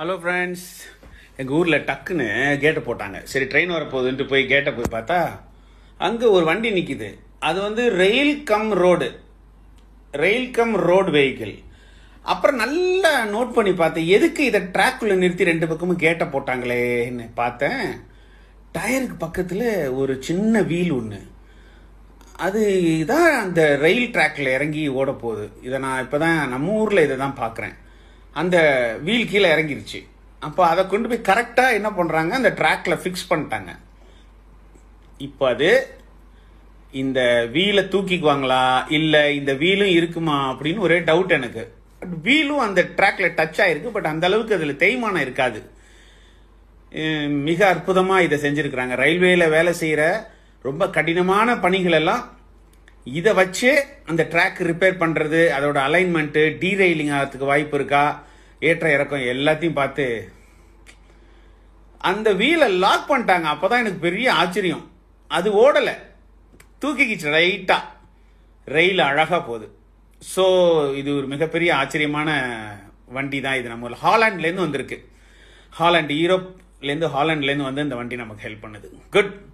hello friends எங்கள் ஊரில் டக்குன்னு கேட்டை போட்டாங்க சரி ட்ரெயின் வரப்போகுதுன்ட்டு போய் கேட்டை போய் பார்த்தா அங்கே ஒரு வண்டி நிற்கிது அது வந்து rail cum road rail cum road vehicle அப்புறம் நல்லா நோட் பண்ணி பார்த்தேன் எதுக்கு இதை ட்ராக்குள்ள நிறுத்தி ரெண்டு பக்கமும் கேட்டை போட்டாங்களேன்னு பார்த்தேன் டயருக்கு பக்கத்தில் ஒரு சின்ன வீல் ஒன்று அது தான் அந்த ரயில் ட்ராக்ல இறங்கி ஓட போகுது இதை நான் இப்போ தான் நம்ம ஊரில் இதை தான் பார்க்குறேன் அந்த வீல் கீழே இறங்கிருச்சு அப்போ அதை கொண்டு போய் கரெக்டாக என்ன பண்ணுறாங்க அந்த ட்ராக்ல ஃபிக்ஸ் பண்ணிட்டாங்க இப்போ அது இந்த வீலை தூக்கிக்குவாங்களா இல்லை இந்த வீலும் இருக்குமா அப்படின்னு ஒரே டவுட் எனக்கு பட் வீலும் அந்த ட்ராக்ல டச் ஆயிருக்கு பட் அந்த அளவுக்கு அதில் தேய்மானம் இருக்காது அஹ் மிக அற்புதமாக இதை செஞ்சுருக்கிறாங்க ரயில்வேல வேலை செய்கிற ரொம்ப கடினமான பணிகள் எல்லாம் இதை வச்சு அந்த ட்ராக் ரிப்பேர் பண்ணுறது அதோட அலைன்மெண்ட்டு டீரெயிலிங் ஆகிறதுக்கு வாய்ப்பு இருக்கா ஏற்ற இறக்கம் எல்லாத்தையும் பார்த்து அந்த வீலை லாக் பண்ணிட்டாங்க அப்போதான் எனக்கு பெரிய ஆச்சரியம் அது ஓடலை தூக்கிக்கிச்சு ரைட்டா ரயில் அழகா போகுது ஸோ இது ஒரு மிகப்பெரிய ஆச்சரியமான வண்டி தான் இது நம்ம ஹாலாண்ட்லேருந்து வந்திருக்கு ஹாலாண்ட் யூரோப்லேருந்து ஹாலாண்ட்லேருந்து வந்து இந்த வண்டி நமக்கு ஹெல்ப் பண்ணுது குட்